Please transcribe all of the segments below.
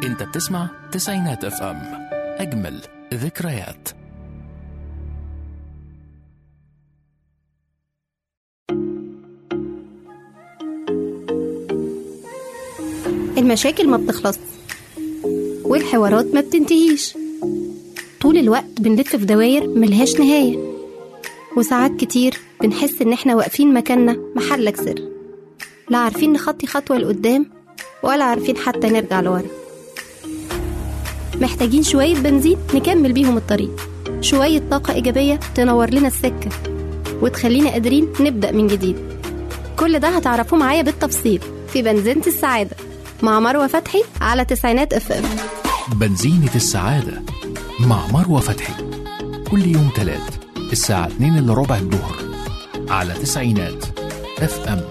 انت بتسمع تسعينات اف ام اجمل ذكريات المشاكل ما بتخلص والحوارات ما بتنتهيش طول الوقت بنلف في دواير ملهاش نهاية وساعات كتير بنحس إن إحنا واقفين مكاننا محلك سر لا عارفين نخطي خطوة لقدام ولا عارفين حتى نرجع لورا محتاجين شوية بنزين نكمل بيهم الطريق شوية طاقة إيجابية تنور لنا السكة وتخلينا قادرين نبدأ من جديد كل ده هتعرفوه معايا بالتفصيل في بنزينة السعادة مع مروة فتحي على تسعينات اف ام بنزينة السعادة مع مروة فتحي كل يوم تلات الساعة 2 إلا ربع الظهر على تسعينات اف ام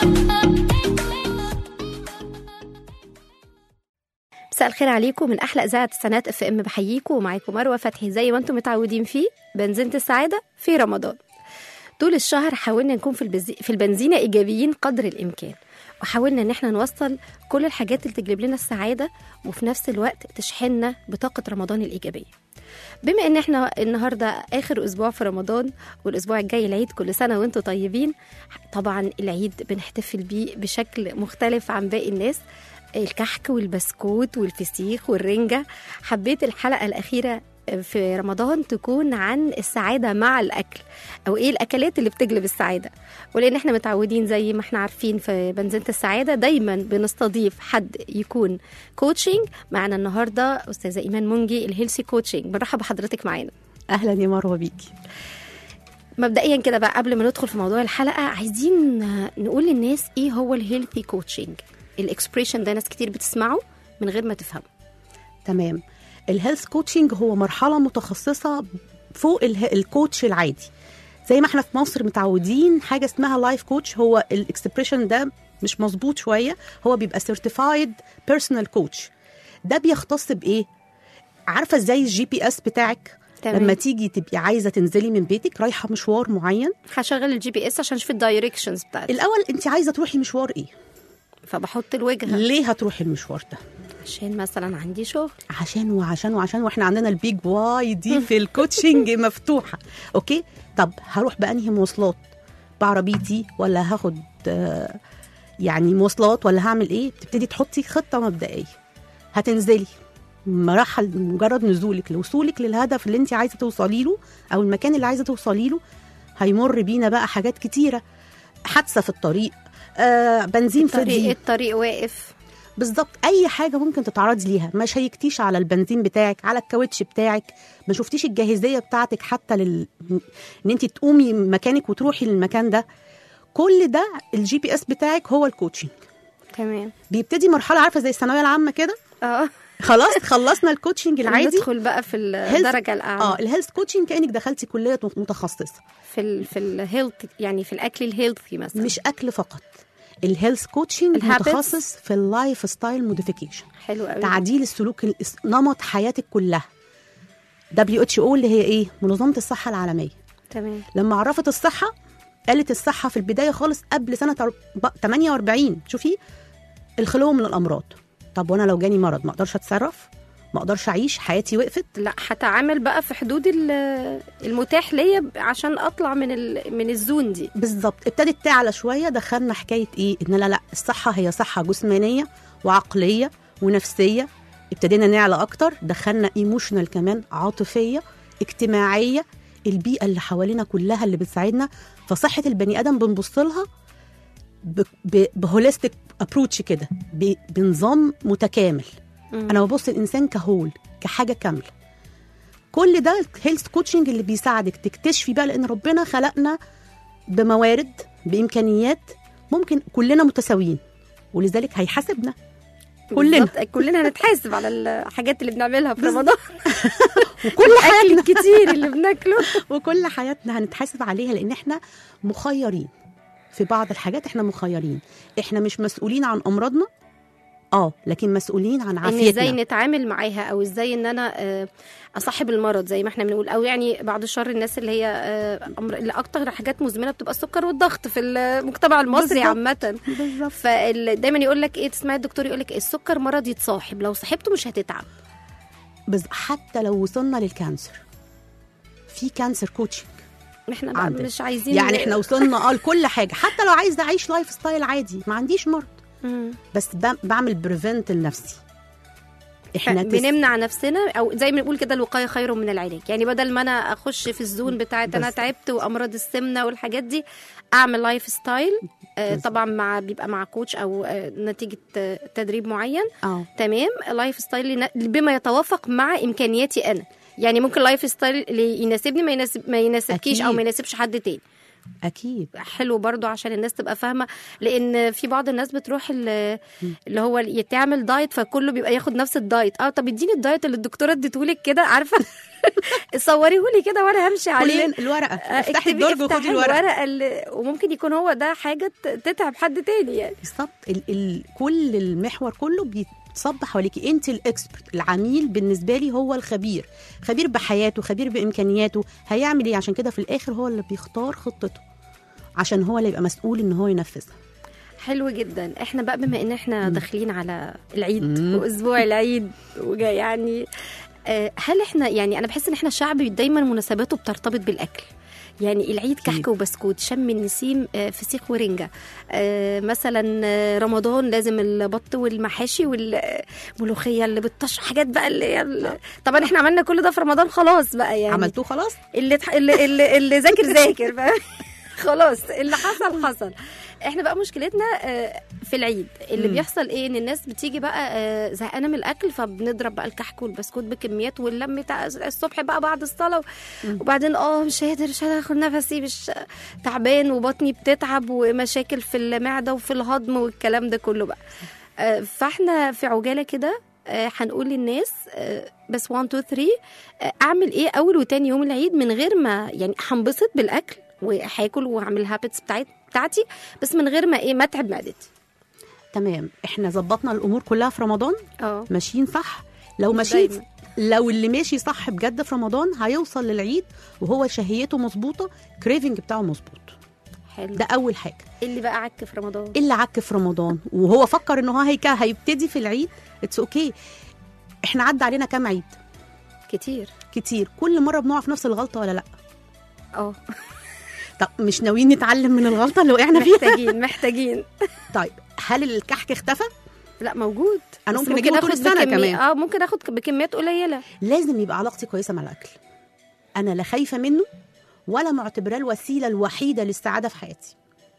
مساء الخير عليكم من احلى اذاعه السنات اف ام بحييكم ومعاكم مروه فتحي زي ما انتم متعودين فيه بنزينه السعاده في رمضان طول الشهر حاولنا نكون في البزي... في البنزينه ايجابيين قدر الامكان وحاولنا ان احنا نوصل كل الحاجات اللي تجلب لنا السعاده وفي نفس الوقت تشحننا بطاقه رمضان الايجابيه بما ان احنا النهارده اخر اسبوع في رمضان والاسبوع الجاي العيد كل سنه وانتم طيبين طبعا العيد بنحتفل بيه بشكل مختلف عن باقي الناس الكحك والبسكوت والفسيخ والرنجة حبيت الحلقة الأخيرة في رمضان تكون عن السعادة مع الأكل أو إيه الأكلات اللي بتجلب السعادة ولأن إحنا متعودين زي ما إحنا عارفين في بنزينة السعادة دايما بنستضيف حد يكون كوتشنج معنا النهاردة أستاذة إيمان منجي الهيلسي كوتشنج بنرحب بحضرتك معانا اهلا يا مروه بيكي مبدئيا كده بقى قبل ما ندخل في موضوع الحلقة عايزين نقول للناس إيه هو الهيلثي كوتشنج الاكسبريشن ده ناس كتير بتسمعه من غير ما تفهمه تمام الهيلث كوتشنج هو مرحله متخصصه فوق اله- الكوتش العادي زي ما احنا في مصر متعودين حاجه اسمها لايف كوتش هو الاكسبريشن ده مش مظبوط شويه هو بيبقى سيرتيفايد بيرسونال كوتش ده بيختص بايه عارفه ازاي الجي بي اس بتاعك تمام. لما تيجي تبقي عايزه تنزلي من بيتك رايحه مشوار معين هشغل الجي بي اس عشان اشوف الدايركشنز بتاعتي الاول انت عايزه تروحي مشوار ايه فبحط الوجهه ليه هتروحي المشوار ده عشان مثلا عندي شغل عشان وعشان وعشان واحنا عندنا البيج واي دي في الكوتشنج مفتوحه اوكي طب هروح بانهي مواصلات بعربيتي ولا هاخد آه، يعني مواصلات ولا هعمل ايه بتبتدي تحطي خطه مبدئيه هتنزلي مراحل مجرد نزولك لوصولك للهدف اللي انت عايزه توصلي له او المكان اللي عايزه توصلي له هيمر بينا بقى حاجات كتيره حادثه في الطريق آه بنزين طريق فضي الطريق واقف بالظبط اي حاجه ممكن تتعرضي ليها ما شيكتيش على البنزين بتاعك على الكاوتش بتاعك ما شفتيش الجاهزيه بتاعتك حتى لل ان انت تقومي مكانك وتروحي للمكان ده كل ده الجي بي اس بتاعك هو الكوتشنج تمام بيبتدي مرحله عارفه زي الثانويه العامه كده اه خلاص خلصنا الكوتشنج العادي ندخل بقى في الدرجه الاعلى اه الهيلث كوتشنج كانك دخلتي كليه متخصصه في ال في الهيلث يعني في الاكل الهيلثي مثلا مش اكل فقط الهيلث كوتشنج الهابتس؟ متخصص في اللايف ستايل موديفيكيشن حلو قوي تعديل السلوك الاس- نمط حياتك كلها دبليو اتش او اللي هي ايه منظمه الصحه العالميه تمام لما عرفت الصحه قالت الصحه في البدايه خالص قبل سنه أرب- 48 شوفي الخلو من الامراض طب وانا لو جاني مرض ما اقدرش اتصرف ما اقدرش اعيش حياتي وقفت لا هتعامل بقى في حدود ال- المتاح ليا عشان اطلع من ال من الزون دي بالظبط ابتدت تعلى شويه دخلنا حكايه ايه ان لا لا الصحه هي صحه جسمانيه وعقليه ونفسيه ابتدينا نعلى اكتر دخلنا ايموشنال كمان عاطفيه اجتماعيه البيئه اللي حوالينا كلها اللي بتساعدنا فصحه البني ادم بنبص لها بهوليستيك ابروتش كده ب- بنظام متكامل مم. انا ببص الانسان كهول كحاجه كامله كل ده الهيلث كوتشنج اللي بيساعدك تكتشفي بقى لان ربنا خلقنا بموارد بامكانيات ممكن كلنا متساويين ولذلك هيحاسبنا كلنا. بالظبط. كلنا هنتحاسب على الحاجات اللي بنعملها في رمضان وكل الاكل حياتنا الكتير اللي بناكله وكل حياتنا هنتحاسب عليها لان احنا مخيرين في بعض الحاجات احنا مخيرين احنا مش مسؤولين عن امراضنا اه لكن مسؤولين عن ان ازاي عافيتنا نتعامل معاها او ازاي ان انا آه، اصاحب المرض زي ما احنا بنقول او يعني بعد الشر الناس اللي هي آه، أمر... اللي اكتر حاجات مزمنه بتبقى السكر والضغط في المجتمع المصري بالظبط. عامه بالظبط فدايما يقول لك ايه تسمعي الدكتور يقول لك السكر مرض يتصاحب لو صاحبته مش هتتعب بز... حتى لو وصلنا للكانسر في كانسر كوتشنج احنا بقى عندك. مش عايزين يعني احنا وصلنا اه لكل حاجه حتى لو عايز اعيش لايف ستايل عادي ما عنديش مرض مم. بس ب... بعمل بريفنت لنفسي احنا تس... بنمنع نفسنا او زي ما بنقول كده الوقايه خير من العلاج يعني بدل ما انا اخش في الزون بتاعت انا بس. تعبت وامراض السمنه والحاجات دي اعمل لايف ستايل آه، بس. طبعا مع بيبقى مع كوتش او آه، نتيجه آه، تدريب معين اه تمام لايف ستايل لنا- بما يتوافق مع امكانياتي انا يعني ممكن لايف ستايل اللي يناسبني ما يناسب ما يناسبكيش او أكيد. ما يناسبش حد تاني اكيد حلو برضو عشان الناس تبقى فاهمه لان في بعض الناس بتروح ال- اللي هو يتعمل دايت فكله بيبقى ياخد نفس الدايت اه طب اديني الدايت اللي الدكتوره اديتهولك كده عارفه صوريهولي كده وانا همشي عليه كلنا الورقه آه، افتحي اكتبي- الدرج وخدي افتحي الورقه الورقه اللي وممكن يكون هو ده حاجه ت- تتعب حد تاني يعني بالظبط ال... ال... كل المحور كله بيتصب حواليكي انت الاكسبرت العميل بالنسبه لي هو الخبير خبير بحياته خبير بامكانياته هيعمل ايه عشان كده في الاخر هو اللي بيختار خطته عشان هو اللي يبقى مسؤول ان هو ينفذها حلو جدا احنا بقى بما ان احنا داخلين على العيد مم. واسبوع العيد وجاي يعني آه، هل احنا يعني انا بحس ان احنا شعب دايما مناسباته بترتبط بالاكل يعني العيد كحك وبسكوت شم النسيم آه، فسيخ ورنجة آه، مثلا آه، رمضان لازم البط والمحاشي والملوخية اللي بتطش حاجات بقى اللي هي ال- طبعا احنا عملنا كل ده في رمضان خلاص بقى يعني عملتوه خلاص اللي تح... اللي, اللي, اللي ذاكر ذاكر فاهم؟ خلاص اللي حصل حصل احنا بقى مشكلتنا آه، في العيد اللي مم. بيحصل ايه ان الناس بتيجي بقى آه، زهقانه من الاكل فبنضرب بقى الكحك والبسكوت بكميات واللم بتاع الصبح بقى بعد الصلاه وبعدين اه مش قادر مش قادر اخد نفسي مش تعبان وبطني بتتعب ومشاكل في المعده وفي الهضم والكلام ده كله بقى آه، فاحنا في عجاله كده آه، هنقول للناس آه، بس 1 2 3 آه، اعمل ايه اول وتاني يوم العيد من غير ما يعني هنبسط بالاكل وهاكل وهعمل الهابتس بتاعت بتاعتي بس من غير ما ايه ما اتعب معدتي تمام احنا ظبطنا الامور كلها في رمضان اه ماشيين صح لو مش ماشيين دايما. لو اللي ماشي صح بجد في رمضان هيوصل للعيد وهو شهيته مظبوطه كريفنج بتاعه مظبوط حلو ده اول حاجه اللي بقى عك في رمضان اللي عك في رمضان وهو فكر ان هو هيك هيبتدي في العيد اتس اوكي احنا عدى علينا كام عيد كتير كتير كل مره بنقع في نفس الغلطه ولا لا اه طب مش ناويين نتعلم من الغلطه اللي وقعنا فيها محتاجين محتاجين طيب هل الكحك اختفى لا موجود أنا بس ممكن أجيبه طول آخد السنة بكمية- كمان. اه ممكن اخد بكميات قليله لازم يبقى علاقتي كويسه مع الاكل انا لا خايفه منه ولا معتبراه الوسيله الوحيده للسعاده في حياتي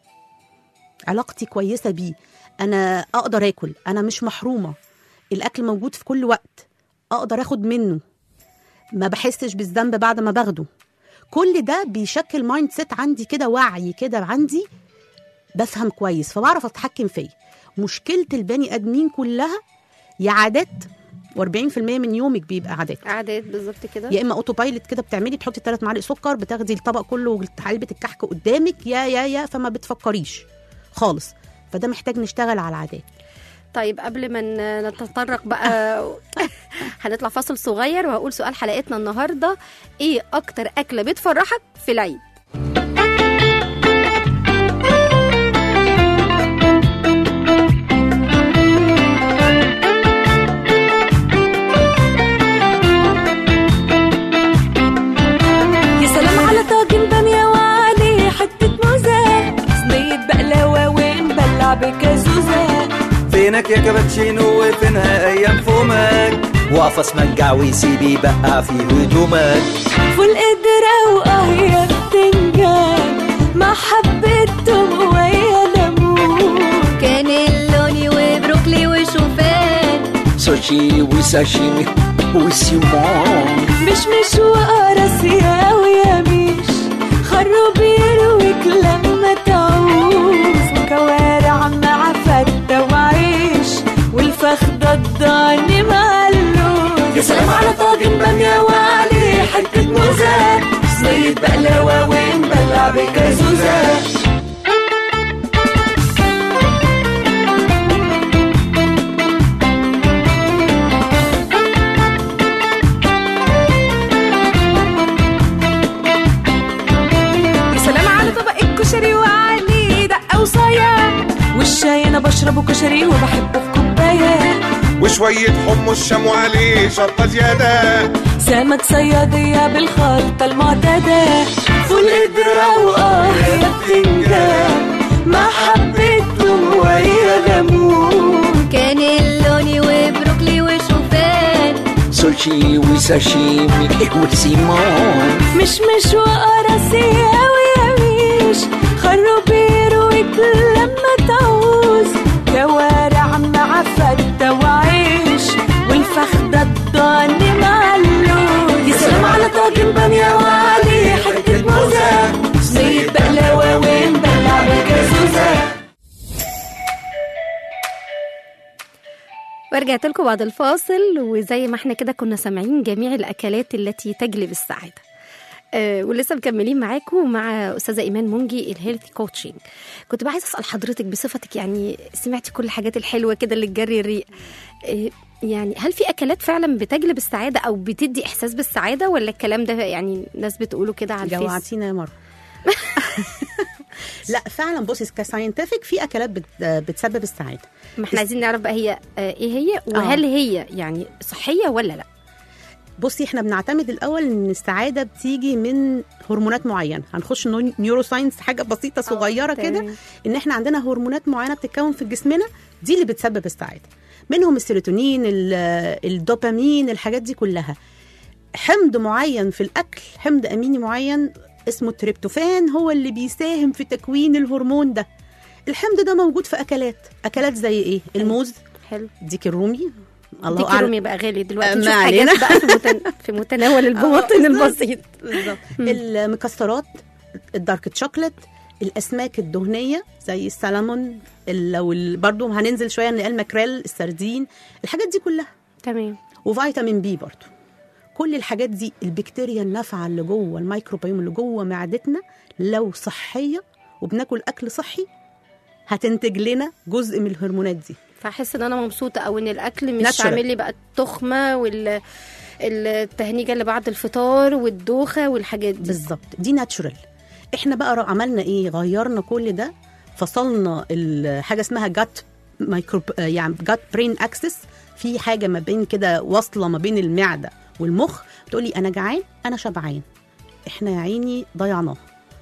علاقتي كويسه بيه انا اقدر اكل انا مش محرومه الاكل موجود في كل وقت اقدر اخد منه ما بحسش بالذنب بعد ما باخده كل ده بيشكل مايند سيت عندي كده وعي كده عندي بفهم كويس فبعرف اتحكم فيه مشكله البني ادمين كلها يا عادات و40% من يومك بيبقى عادات عادات بالظبط كده يا اما اوتو بايلوت كده بتعملي تحطي ثلاث معالق سكر بتاخدي الطبق كله علبه الكحك قدامك يا يا يا فما بتفكريش خالص فده محتاج نشتغل على العادات طيب قبل ما ن- نتطرق بقى هنطلع فاصل صغير وهقول سؤال حلقتنا النهارده ايه اكتر اكله بتفرحك في العيد يا سلام على طاجن بامية وعليه حتة موزة صينية بقلاوة ونبلع بكازوزة فينك يا كابتشينو وفينها ايام فمك وقفص منجع وسيبي بقى في هدومك فول قدرة واه يا بتنجان مع حبة توم ويا ليمون كان اللوني وبروكلي وشوفان سوشي وساشيمي وسيمون مش مش وقرص يا ويا مش خروب يرويك لما تعوز كوارع مع فتة وعيش والفخدة الضاني مع اللوز يا سلام على طاجن بامية وعليه حتة موزة صينية بقلاوة ونبلع بكازوزة بشربه كشري وبحبه في كوباية وشوية حمص شام وعليه شطة زيادة سمك صيادية بالخلطة المعتادة فول قدرة وآه يا بتنجان مع حبة توم ويا ليمون كان اللوني وبروكلي وشوفان سوشي وساشيمي وسيمون مش مش وقراصية ويميش خروبير وكل لما تعوز كوارع مع فتة وعيش والفخدة الضاني مع اللوز يا سلام على طاجن بامية وعليه حتة موزة صينية بقلاوة ونبلع بالجازوزة ورجعت لكم بعد الفاصل وزي ما احنا كده كنا سامعين جميع الاكلات التي تجلب السعاده أه ولسه مكملين معاكم مع استاذه ايمان منجي الهيلثي كوتشنج كنت بقى عايزه اسال حضرتك بصفتك يعني سمعتي كل الحاجات الحلوه كده اللي تجري الريق أه يعني هل في اكلات فعلا بتجلب السعاده او بتدي احساس بالسعاده ولا الكلام ده يعني ناس بتقوله كده على الفيس جوعتينا يا مروه لا فعلا بصي كساينتفك في اكلات بت بتسبب السعاده ما احنا عايزين نعرف بقى هي آه، ايه هي وهل هي يعني صحيه ولا لا بصي احنا بنعتمد الاول ان السعاده بتيجي من هرمونات معينه هنخش نو- نيورو ساينس حاجه بسيطه صغيره كده تمام. ان احنا عندنا هرمونات معينه بتتكون في جسمنا دي اللي بتسبب السعاده منهم السيروتونين ال- الدوبامين الحاجات دي كلها حمض معين في الاكل حمض اميني معين اسمه التريبتوفان هو اللي بيساهم في تكوين الهرمون ده الحمض ده موجود في اكلات اكلات زي ايه الموز حلو ديك الرومي الله ديك أعلم. الرومي بقى غالي دلوقتي آه، نشوف ما حاجات علينا. بقى في, متن... في متناول البواطن البسيط بالظبط المكسرات الدارك شوكليت الاسماك الدهنيه زي السلمون ال- لو ال- برضو هننزل شويه نلاقي الماكريل السردين الحاجات دي كلها تمام وفيتامين بي برضو كل الحاجات دي البكتيريا النافعه اللي جوه الميكروبيوم اللي جوه معدتنا لو صحيه وبناكل اكل صحي هتنتج لنا جزء من الهرمونات دي فاحس ان انا مبسوطه او ان الاكل مش Natural. عامل لي بقى التخمه وال التهنيجه اللي بعد الفطار والدوخه والحاجات دي بالظبط دي ناتشورال احنا بقى ر- عملنا ايه غيرنا كل ده فصلنا ال- حاجه اسمها جات مايكروب يعني جات برين اكسس في حاجه ما بين كده واصله ما بين المعده والمخ بتقولي انا جعان انا شبعان احنا يا عيني ضيعناه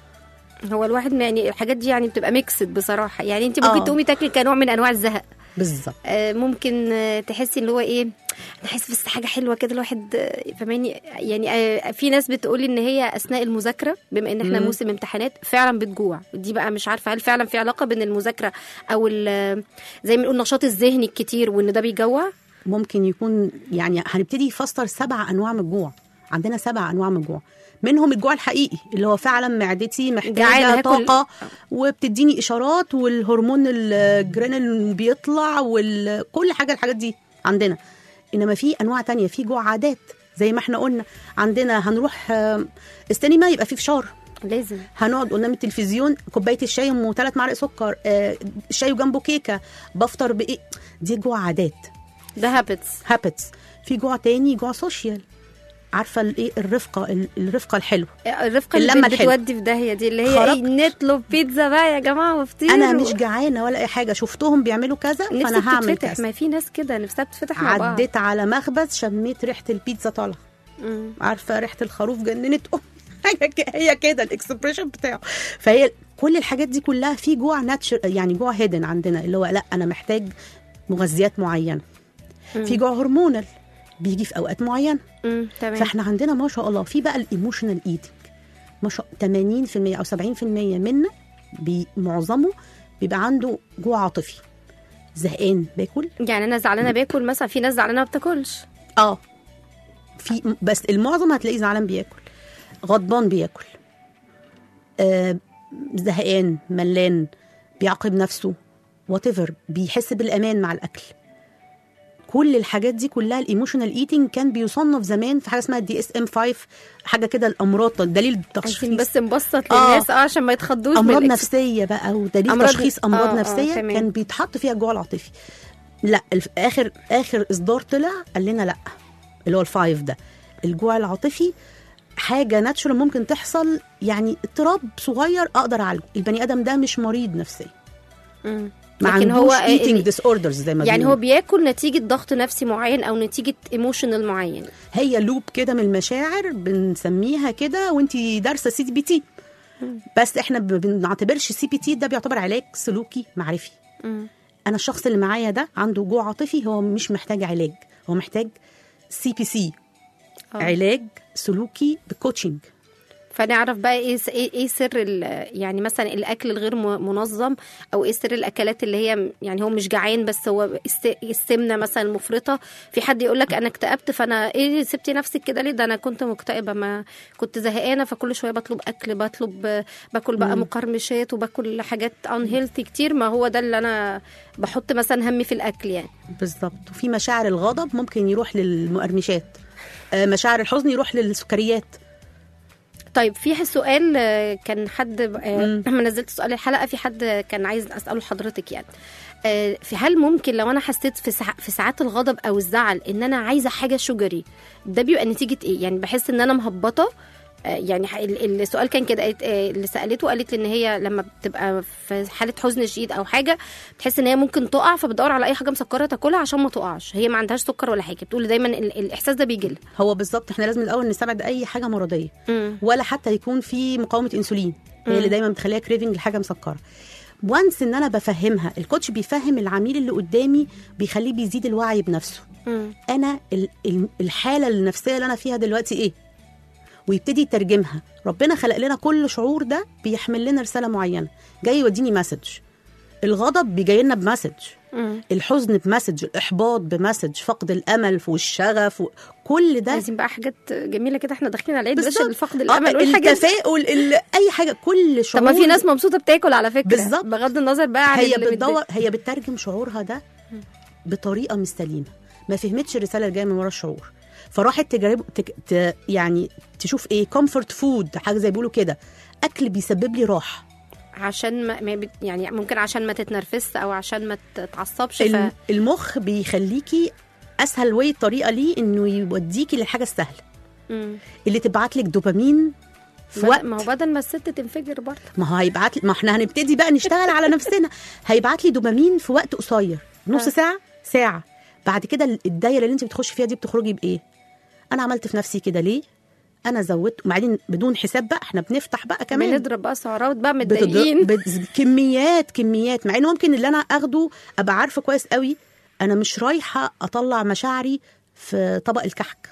هو الواحد ما- يعني الحاجات دي يعني بتبقى ميكسد بصراحه يعني انت ممكن آه. تقومي تاكلي كنوع من انواع الزهق بالظبط آه، ممكن آه، تحسي اللي هو ايه انا حاسه بس حاجه حلوه كده الواحد آه، فاهماني يعني آه، في ناس بتقول ان هي اثناء المذاكره بما ان احنا مم. موسم امتحانات فعلا بتجوع دي بقى مش عارفه هل فعلا في علاقه بين المذاكره او ال- زي ما نقول النشاط الذهني الكتير وان ده بيجوع ممكن يكون يعني هنبتدي نفسر سبع انواع من الجوع عندنا سبع انواع من الجوع منهم الجوع الحقيقي اللي هو فعلا معدتي جعانة محتاجه هاكل. طاقه وبتديني اشارات والهرمون الجرينل بيطلع وكل حاجه الحاجات دي عندنا انما في انواع تانية في جوع عادات زي ما احنا قلنا عندنا هنروح آه، السينما يبقى في فشار لازم هنقعد قدام التلفزيون كوبايه الشاي وثلاث معالق سكر آه، الشاي وجنبه كيكه بفطر بايه دي جوع عادات ده هابتس هابتس في جوع تاني جوع سوشيال عارفه الايه الرفقه ال- الرفقه الحلوه الرفقه اللي اللمة بت- الحلوة. بتودي في داهيه دي اللي هي ايه خرجت. نطلب بيتزا بقى يا جماعه وفطير انا و- مش جعانه ولا اي حاجه شفتهم بيعملوا كذا نفسي فانا هعمل بتتفتح كذا ما في ناس كده نفسها بتتفتح مع بعض عديت على مخبز شميت ريحه البيتزا طالعه مم. عارفه ريحه الخروف جننت أم. حاجه ك- هي كده الاكسبريشن بتاعه فهي كل الحاجات دي كلها في جوع ناتشر يعني جوع هيدن عندنا اللي هو لا انا محتاج مغذيات معينه في جوع هرمونال بيجي في اوقات معينه مم. تمام فاحنا عندنا ما شاء الله في بقى الايموشنال ايتنج ما شاء 80% او 70% منا بي معظمه بيبقى عنده جوع عاطفي زهقان باكل يعني انا زعلانه باكل مثلا في ناس زعلانه ما بتاكلش اه في بس المعظم هتلاقيه زعلان بياكل غضبان بياكل آه زهقان ملان بيعاقب نفسه وات بيحس بالامان مع الاكل كل الحاجات دي كلها الايموشنال ايتنج كان بيصنف زمان في حاجه اسمها دي اس ام 5 حاجه كده الامراض دليل عايزين تشخيص بس نبسط آه. للناس اه عشان ما يتخضوش امراض بالإكس- نفسيه بقى ودليل أمراض- تشخيص امراض آه، آه، نفسيه تمام. كان بيتحط فيها الجوع العاطفي لا الف- اخر اخر اصدار طلع قال لنا لا اللي هو الفايف ده الجوع العاطفي حاجه ناتشورال ممكن تحصل يعني اضطراب صغير اقدر اعالجه البني ادم ده مش مريض نفسيا مم. ما لكن عندوش هو eating ال- disorders زي ما يعني هو بيقولوا. بياكل نتيجه ضغط نفسي معين او نتيجه ايموشنال معين هي لوب كده من المشاعر بنسميها كده وانت دارسه سي بي تي بس احنا ب- بنعتبرش سي بي تي ده بيعتبر علاج سلوكي معرفي مم. انا الشخص اللي معايا ده عنده جوع عاطفي هو مش محتاج علاج هو محتاج سي بي سي آه. علاج سلوكي بكوتشنج فنعرف بقى ايه س- ايه إيه سر ال- يعني مثلا الاكل الغير م- منظم او ايه سر الاكلات اللي هي م- يعني هو مش جعان بس هو الس- السمنه مثلا المفرطه في حد يقول لك انا اكتئبت فانا ايه سبتي نفسك كده ليه ده انا كنت مكتئبه ما كنت زهقانه فكل شويه بطلب اكل بطلب آه، باكل بقى مقرمشات وباكل حاجات ان هيلثي كتير ما هو ده اللي انا بحط مثلا همي في الاكل يعني بالظبط وفي مشاعر الغضب ممكن يروح للمقرمشات آه، مشاعر الحزن يروح للسكريات طيب في سؤال آه، كان حد آه، مم. لما نزلت سؤال الحلقه في حد كان عايز اساله لحضرتك يعني آه، في هل ممكن لو انا حسيت في ساع- في ساعات الغضب او الزعل ان انا عايزه حاجه شجري ده بيبقى نتيجه ايه يعني بحس ان انا مهبطه آه، يعني ح- ال- السؤال كان كده قالت- آه، اللي سالته قالت لي ان هي لما بتبقى في حاله حزن شديد او حاجه بتحس ان هي ممكن تقع فبتدور على اي حاجه مسكره تاكلها عشان ما تقعش هي ما عندهاش سكر ولا حاجه بتقول دايما ال- الاحساس ده بيجي هو بالظبط احنا لازم الاول نستبعد اي حاجه مرضيه لها ولا حتى يكون في مقاومه انسولين هي اللي دايما بتخليها كريفنج لحاجه مسكره وانس ان انا بفهمها الكوتش بيفهم العميل اللي قدامي بيخليه بيزيد الوعي بنفسه انا ال- ال- الحاله النفسيه اللي انا فيها دلوقتي ايه ويبتدي يترجمها ربنا خلق لنا كل شعور ده بيحمل لنا رساله معينه جاي يوديني مسج الغضب بيجي لنا بمسج مم. الحزن بمسج الاحباط بمسج فقد الامل والشغف كل ده عايزين بقى حاجات جميله كده احنا داخلين على العيد بلاش بالظبط. الفقد آه، الامل والحاجات دي. التفاؤل ال- اي حاجه كل طب شعور ما في ناس مبسوطه بتاكل على فكره بالظبط. بغض النظر بقى عن هي اللي بتدور متضايق. هي بتترجم شعورها ده بطريقه مش سليمه ما فهمتش الرساله اللي جايه من ورا الشعور فراحت تجرب تك... ت... يعني تشوف ايه كومفورت فود حاجه زي بيقولوا كده اكل بيسبب لي راحه عشان ما ما بت- يعني ممكن عشان ما تتنرفزش او عشان ما تتعصبش ف... الم... المخ بيخليكي اسهل واي طريقه ليه انه يوديكي للحاجه السهله مم. اللي تبعت لك دوبامين في ما- وقت ما هو بدل ما الست تنفجر برضه ما هو هيبعت لي ما احنا هنبتدي بقى نشتغل على نفسنا هيبعت لي دوبامين في وقت قصير نص آه. ساعه ساعه بعد كده الدايره اللي انت بتخشي فيها دي بتخرجي بايه انا عملت في نفسي كده ليه انا زودت وبعدين بدون حساب بقى احنا بنفتح بقى كمان بنضرب بقى سعرات بقى بتض- متضايقين بت- كميات كميات مع ان ممكن اللي انا اخده ابقى عارفه كويس قوي انا مش رايحه اطلع مشاعري في طبق الكحك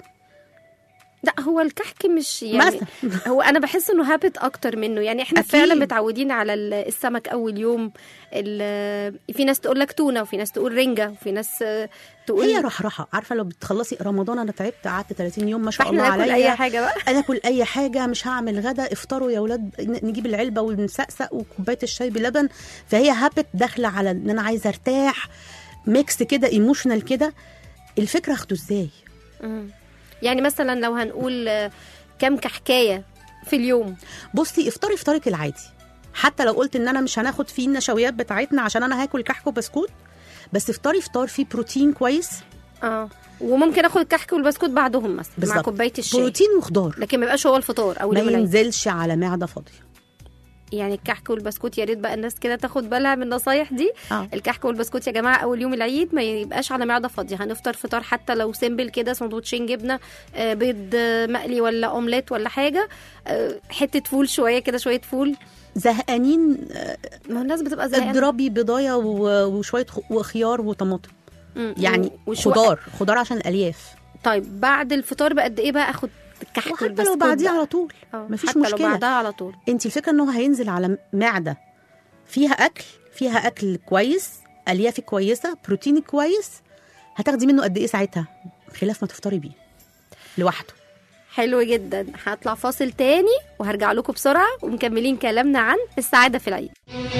لا هو الكحك مش يعني مثلا. هو انا بحس انه هابت اكتر منه يعني احنا أكيد. فعلا متعودين على ال- السمك اول يوم ال- في ناس تقول لك تونه وفي ناس تقول رنجه وفي ناس آه، تقول هي رحرحه عارفه لو بتخلصي رمضان انا تعبت قعدت 30 يوم ما شاء الله فاحنا ناكل عليا اي حاجه بقى انا اكل اي حاجه مش هعمل غدا افطروا يا اولاد ن- نجيب العلبه ونسقسق وكوبايه الشاي بلبن فهي هابت داخله على ان انا عايزه ارتاح ميكس كده ايموشنال كده الفكره اخده ازاي مم. يعني مثلا لو هنقول آه، كم كحكايه في اليوم بصي افطري فطارك العادي حتى لو قلت ان انا مش هناخد فيه النشويات بتاعتنا عشان انا هاكل كحك وبسكوت بس افطري فطار فيه بروتين كويس اه وممكن اخد الكحك والبسكوت بعدهم مثلا مع بالظبط. كوبايه الشاي بروتين وخضار لكن ما يبقاش هو الفطار او ما اليوم العيد ينزلش على معده فاضيه يعني الكحك والبسكوت يا ريت بقى الناس كده تاخد بالها من النصايح دي اه الكحك والبسكوت يا جماعه اول يوم العيد ما يبقاش على معده فاضيه هنفطر فطار حتى لو سيمبل كده سندوتشين جبنه آه، بيض آه، مقلي ولا اومليت ولا حاجه آه، حته فول شويه كده شويه فول زهقانين آه، ما هو الناس بتبقى زهقانه اضربي بضايه و- وشويه خ- وخيار وطماطم مم. يعني وشو- خضار خضار عشان الالياف طيب بعد الفطار بقد ايه بقى اخد الكحك وحتى لو والبسكوت بعديه بقى؟ على طول آه، مفيش حتى لو مشكلة. بعدها على طول انت الفكره ان هو هينزل على معده فيها اكل فيها اكل كويس الياف كويسه بروتين كويس هتاخدي منه قد ايه ساعتها خلاف ما تفطري بيه لوحده حلو جدا هطلع فاصل تاني وهرجع لكم بسرعه ومكملين كلامنا عن السعاده في العيد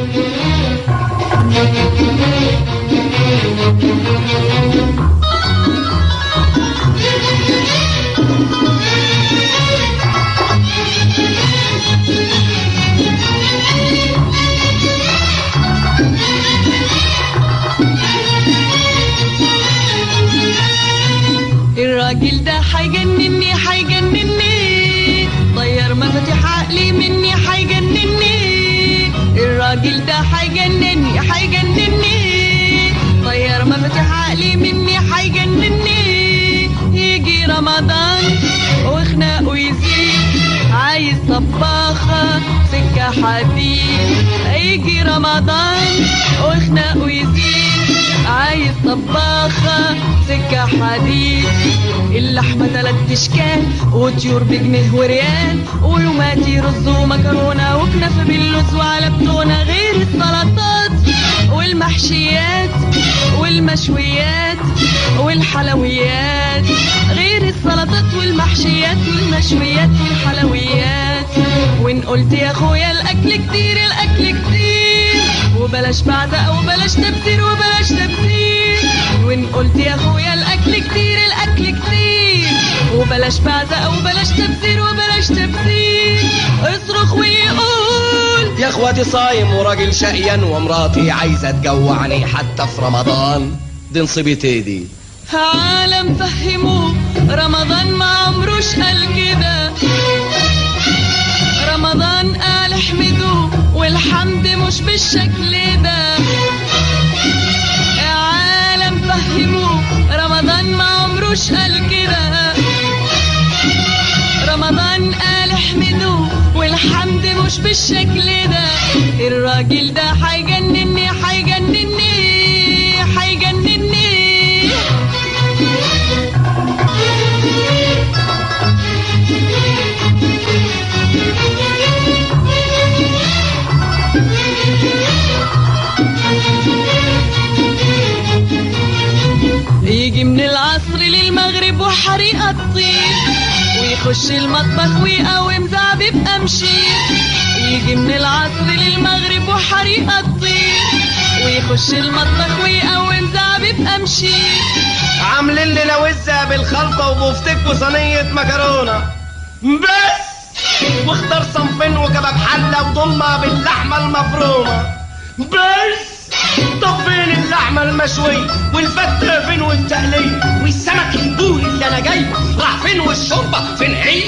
الراجل ده حيجنني حيجنني طير مفاتيح عقلي مني حيجنني الراجل ده حيجنني حيجنني عقلي مني حيجنني يجي رمضان وخناقه يزيد عايز طباخة سكة حديد يجي رمضان وخناقه يزيد عايز طباخة سكة حديد اللحمة تلات اشكال وطيور بجنيه وريال ولوماتي رز ومكرونة وكنافة باللوز وعلى بتونة غير السلطات والمحشيات والمشويات والحلويات غير السلطات والمحشيات والمشويات والحلويات وان قلت يا اخويا الاكل كتير الاكل كتير وبلاش بعزق وبلاش تبذير وبلاش تبذير وان قلت يا اخويا الاكل كتير الاكل كتير وبلاش بعزق وبلاش تبذير وبلاش تبذير اصرخ ويقول يا اخواتي صايم وراجل شقيان ومراتي عايزه تجوعني حتى في رمضان دي نصيبتي دي عالم فهموه رمضان ما عمروش قال كده رمضان قال احمدوه والحمد مش بالشكل ده يا عالم فهموه رمضان ما عمروش قال كده رمضان قال احمدوه والحمد مش بالشكل ده الراجل ده حيجنني حيجنني حيجنني يجي من العصر للمغرب وحريقة تطير ويخش المطبخ ويقوم زعبيب أمشير يجي من العصر للمغرب وحريقة تطير ويخش المطبخ ويقوم زعبيب أمشير عاملين لي لوزة بالخلطة وبفتك وصينية مكرونة بس واختار صنفين وكباب حلة وضمة باللحمة المفرومة بس طب فين اللحمة المشوية والفتة فين والتقلية والسمك البوري اللي انا جايبه راح فين والشوربة فين هي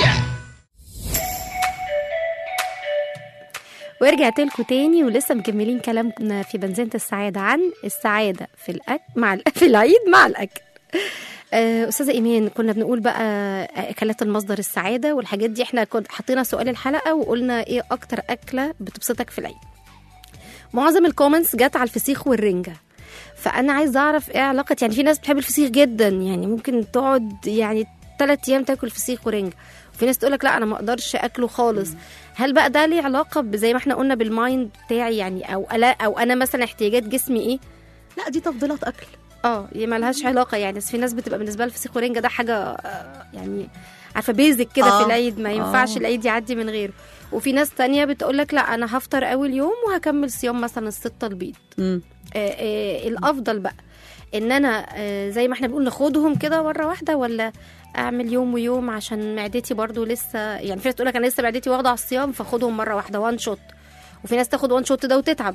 ورجعت لكم تاني ولسه مكملين كلامنا في بنزينة السعادة عن السعادة في الأكل مع ال- في العيد مع الأكل آه، أستاذة إيمان كنا بنقول بقى أكلات المصدر السعادة والحاجات دي احنا كنا حطينا سؤال الحلقة وقلنا إيه أكتر أكلة بتبسطك في العيد معظم الكومنتس جت على الفسيخ والرنجة فأنا عايزة أعرف إيه علاقة يعني في ناس بتحب الفسيخ جدا يعني ممكن تقعد يعني ثلاث أيام تاكل فسيخ ورنجة وفي ناس تقولك لا أنا ما أقدرش أكله خالص هل بقى ده ليه علاقة ب- زي ما احنا قلنا بالمايند بتاعي يعني أو ألا أو أنا مثلا احتياجات جسمي إيه لا دي تفضيلات اكل اه هي مالهاش علاقه يعني بس في ناس بتبقى بالنسبه لها الفسيخ ورنجه ده حاجه آه، يعني عارفه بيزك كده آه، في العيد ما ينفعش آه. العيد يعدي من غيره وفي ناس تانية بتقول لك لا انا هفطر اول يوم وهكمل صيام مثلا الستة البيض مم. آه آه الافضل بقى ان انا آه زي ما احنا بنقول ناخدهم كده مره واحده ولا اعمل يوم ويوم عشان معدتي برضو لسه يعني في ناس تقول لك انا لسه معدتي واخده على الصيام فاخدهم مره واحده وان شوت وفي ناس تاخد وان شوت ده وتتعب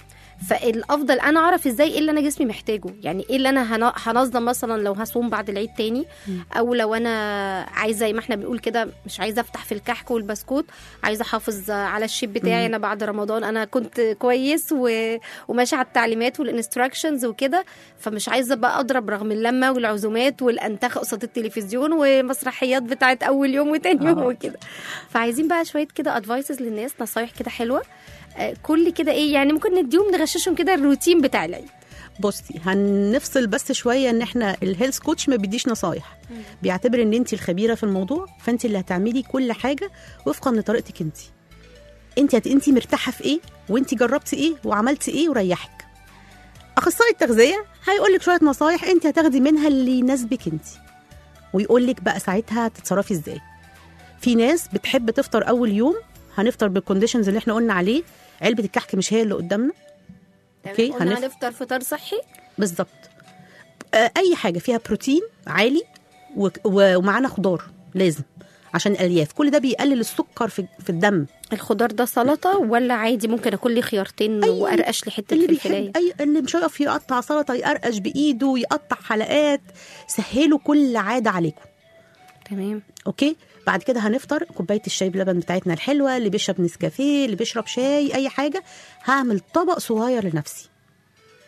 فالافضل انا اعرف ازاي ايه اللي انا جسمي محتاجه يعني ايه اللي انا هن- هنظم مثلا لو هصوم بعد العيد تاني او لو انا عايزه زي ما احنا بنقول كده مش عايزه افتح في الكحك والبسكوت عايزه احافظ على الشيب بتاعي انا بعد رمضان انا كنت كويس و... وماشي على التعليمات والانستراكشنز وكده فمش عايزه بقى اضرب رغم اللمه والعزومات والانتخ قصاد التلفزيون ومسرحيات بتاعت اول يوم وتاني يوم وكده فعايزين بقى شويه كده ادفايسز للناس نصايح كده حلوه آه، كل كده ايه يعني ممكن نديهم نغششهم كده الروتين بتاع العيد بصي هنفصل بس شويه ان احنا الهيلث كوتش ما بيديش نصايح بيعتبر ان انت الخبيره في الموضوع فانت اللي هتعملي كل حاجه وفقا لطريقتك انت انت هت... انت مرتاحه في ايه وانت جربتي ايه وعملتي ايه وريحك اخصائي التغذيه هيقول لك شويه نصايح انت هتاخدي منها اللي يناسبك انت ويقول لك بقى ساعتها تتصرفي ازاي في ناس بتحب تفطر اول يوم هنفطر بالكونديشنز اللي احنا قلنا عليه علبه الكحك مش هي اللي قدامنا أوكي، قلنا هنف- هنفطر فطار صحي بالظبط آه، اي حاجه فيها بروتين عالي و- و- ومعانا خضار لازم عشان الالياف كل ده بيقلل السكر في في الدم الخضار ده سلطه ولا عادي ممكن اكل لي خيارتين أي- وارقش لي حته اللي فلفلايه بيحب اي اللي مش هيقف يقطع سلطه يقرقش بايده يقطع حلقات سهلوا كل عاده عليكم تمام اوكي بعد كده هنفطر كوبايه الشاي بلبن بتاعتنا الحلوه اللي بيشرب نسكافيه اللي بيشرب شاي اي حاجه هعمل طبق صغير لنفسي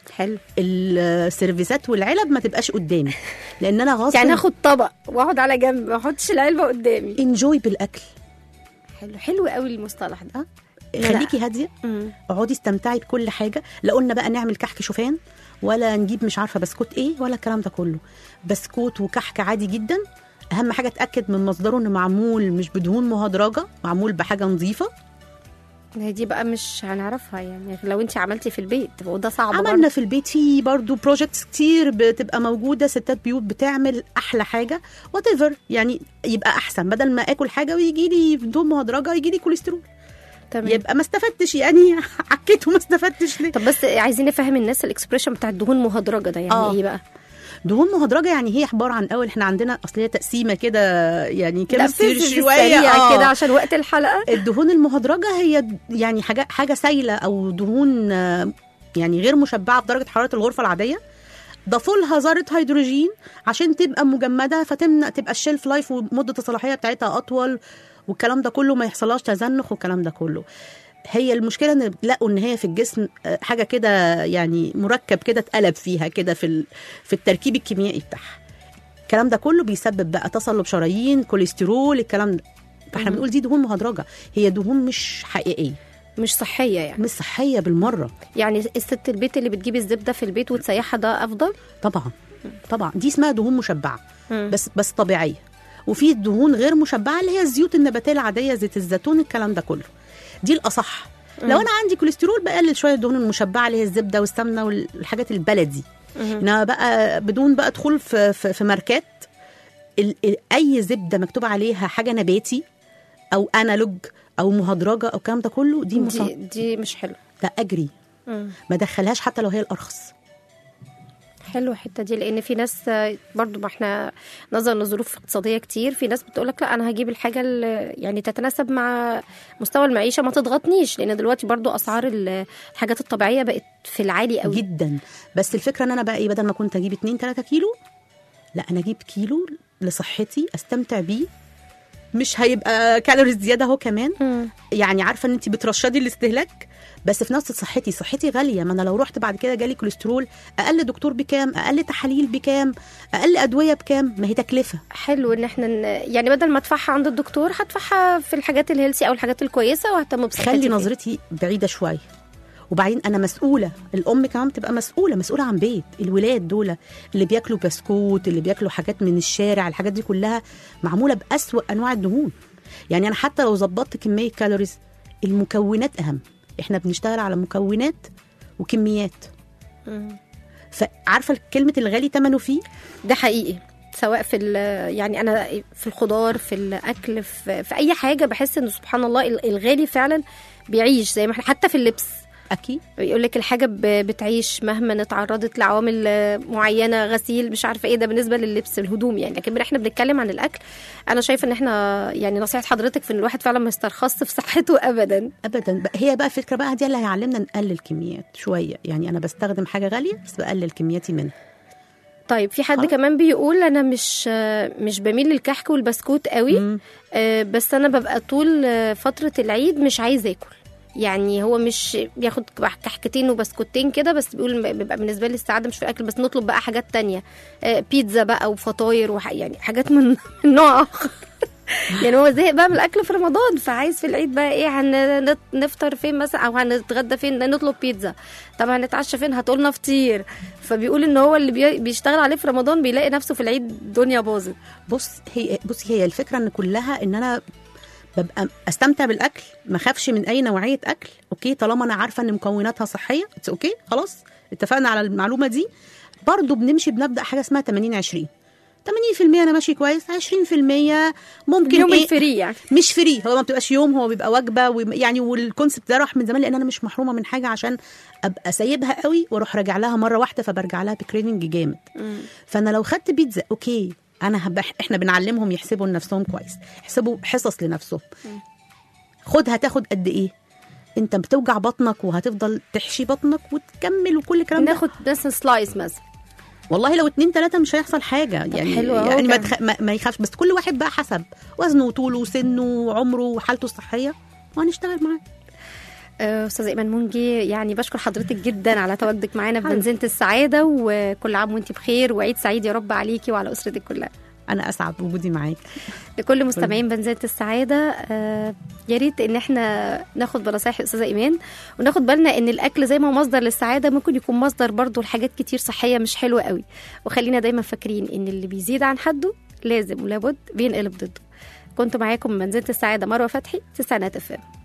حلو السيرفيسات والعلب ما تبقاش قدامي لان انا غصب يعني اخد طبق واقعد على جنب ما احطش العلبه قدامي انجوي بالاكل حلو حلو قوي المصطلح ده لا. خليكي هاديه مم. اقعدي استمتعي بكل حاجه لا قلنا بقى نعمل كحك شوفان ولا نجيب مش عارفه بسكوت ايه ولا الكلام ده كله بسكوت وكحك عادي جدا اهم حاجه اتاكد من مصدره انه معمول مش بدهون مهدرجه معمول بحاجه نظيفه هي دي بقى مش هنعرفها يعني لو انت عملتي في البيت وده صعب عملنا برضه. في البيت في برضو بروجكتس كتير بتبقى موجوده ستات بيوت بتعمل احلى حاجه وات يعني يبقى احسن بدل ما اكل حاجه ويجي لي دهون مهدرجه يجي لي كوليسترول تمام يبقى ما استفدتش يعني عكيت وما استفدتش ليه طب بس عايزين نفهم الناس الاكسبريشن بتاع الدهون مهدرجه ده يعني آه. ايه بقى دهون مهدرجه يعني هي عباره عن اول احنا عندنا اصل هي تقسيمه كده يعني كده لا، كتير في- في شويه السريع آه. كده عشان وقت الحلقه الدهون المهدرجه هي يعني حاجه حاجه سايله او دهون آه، يعني غير مشبعه بدرجه حراره الغرفه العاديه ضافوا لها ذره هيدروجين عشان تبقى مجمده فتمنع تبقى الشيلف لايف ومده الصلاحيه بتاعتها اطول والكلام ده كله ما يحصلهاش تزنخ والكلام ده كله هي المشكله ان لقوا ان هي في الجسم آه، حاجه كده يعني مركب كده اتقلب فيها كده في ال- في التركيب الكيميائي بتاعها الكلام ده كله بيسبب بقى تصلب شرايين كوليسترول الكلام ده فاحنا بنقول دي دهون مهدرجه هي دهون مش حقيقيه مش صحيه يعني مش صحيه بالمره يعني الست البيت اللي بتجيب الزبده في البيت وتسيحها ده افضل طبعا طبعا دي اسمها دهون مشبعه مم. بس بس طبيعيه وفي دهون غير مشبعه اللي هي الزيوت النباتيه العاديه زيت الزيتون الكلام ده كله دي الاصح لو انا عندي كوليسترول بقلل شويه الدهون المشبعه اللي هي الزبده والسمنه والحاجات البلدي انما بقى بدون بقى دخول في في, في ماركات ال- ال- اي زبده مكتوب عليها حاجه نباتي او انالوج او مهدرجه او الكلام ده كله دي, دي مص... دي مش حلو لا اجري مم. ما دخلهاش حتى لو هي الارخص حلو الحته دي لان في ناس آه، برضو ما احنا نظرا لظروف اقتصاديه كتير في ناس بتقول لك لا انا هجيب الحاجه اللي يعني تتناسب مع مستوى المعيشه ما تضغطنيش لان دلوقتي برضو اسعار ال- الحاجات الطبيعيه بقت في العالي قوي جدا بس الفكره ان انا بقى ايه بدل ما كنت اجيب 2 3 كيلو لا انا اجيب كيلو لصحتي استمتع بيه مش هيبقى كالوريز زياده اهو كمان مم. يعني عارفه ان انت بترشدي الاستهلاك بس في نفس صحتي صحتي غاليه ما انا لو رحت بعد كده جالي كوليسترول اقل دكتور بكام اقل تحاليل بكام اقل ادويه بكام ما هي تكلفه حلو ان احنا ن- يعني بدل ما ادفعها عند الدكتور هدفعها في الحاجات الهيلسي او الحاجات الكويسه واهتم بصحتي خلي فيها. نظرتي بعيده شويه وبعدين انا مسؤوله الام كمان بتبقى مسؤوله مسؤوله عن بيت الولاد دول اللي بياكلوا بسكوت اللي بياكلوا حاجات من الشارع الحاجات دي كلها معموله باسوا انواع الدهون يعني انا حتى لو ظبطت كميه كالوريز المكونات اهم احنا بنشتغل على مكونات وكميات مم. فعارفه كلمه الغالي ثمنه فيه ده حقيقي سواء في ال- يعني انا في الخضار في الاكل في, في اي حاجه بحس ان سبحان الله ال- الغالي فعلا بيعيش زي ما احنا حتى في اللبس اكيد يقول لك الحاجه ب- بتعيش مهما اتعرضت لعوامل آه، معينه غسيل مش عارفه ايه ده بالنسبه لللبس الهدوم يعني لكن احنا بنتكلم عن الاكل انا شايفه ان احنا يعني نصيحه حضرتك في ان الواحد فعلا ما يسترخصش في صحته ابدا ابدا بقى- هي بقى الفكره بقى دي اللي هيعلمنا نقلل كميات شويه يعني انا بستخدم حاجه غاليه بس بقلل كمياتي منها طيب في حد خلاص. كمان بيقول انا مش آه، مش بميل للكحك والبسكوت قوي مم. آه، بس انا ببقى طول آه، فتره العيد مش عايز اكل يعني هو مش بياخد كحكتين وبسكوتين كده بس بيقول م- بيبقى بالنسبه لي السعاده مش في الاكل بس نطلب بقى حاجات تانية آه، بيتزا بقى وفطاير وح... يعني حاجات من من نوع اخر يعني هو زهق بقى من الاكل في رمضان فعايز في العيد بقى ايه هنفطر فين مثلا او هنتغدى فين نطلب بيتزا طب هنتعشى فين هتقولنا فطير فبيقول ان هو اللي بي... بيشتغل عليه في رمضان بيلاقي نفسه في العيد الدنيا باظت بص هي بصي هي الفكره ان كلها ان انا ببقى استمتع بالاكل ما اخافش من اي نوعيه اكل اوكي طالما انا عارفه ان مكوناتها صحيه اتس اوكي خلاص اتفقنا على المعلومه دي برضو بنمشي بنبدا حاجه اسمها 80 20 80% انا ماشي كويس 20% ممكن يوم ايه الفري يعني مش فري هو ما بتبقاش يوم هو بيبقى وجبه ويم- يعني والكونسبت ده راح من زمان لان انا مش محرومه من حاجه عشان ابقى سايبها قوي واروح راجع لها مره واحده فبرجع لها بكريفنج جامد فانا لو خدت بيتزا اوكي انا هب... احنا بنعلمهم يحسبوا لنفسهم كويس يحسبوا حصص لنفسهم خدها تاخد قد ايه انت بتوجع بطنك وهتفضل تحشي بطنك وتكمل وكل الكلام ده ناخد مثلا سلايس مثلا والله لو اتنين تلاته مش هيحصل حاجه يعني حلو أهو يعني ما, كان. تخ... ما, ما يخافش بس كل واحد بقى حسب وزنه وطوله وسنه وعمره وحالته الصحيه وهنشتغل معاه آه، استاذه ايمان منجي يعني بشكر حضرتك جدا على تواجدك معانا في بنزينه السعاده وكل عام وانت بخير وعيد سعيد يا رب عليكي وعلى اسرتك كلها انا اسعد بوجودي معاك لكل مستمعين بنزينة السعادة آه، يا ريت ان احنا ناخد بنصايح الاستاذة ايمان وناخد بالنا ان الاكل زي ما هو مصدر للسعادة ممكن يكون مصدر برضو لحاجات كتير صحية مش حلوة قوي وخلينا دايما فاكرين ان اللي بيزيد عن حده لازم ولابد بينقلب ضده كنت معاكم من بنزينة السعادة مروة فتحي تسعينات اف ام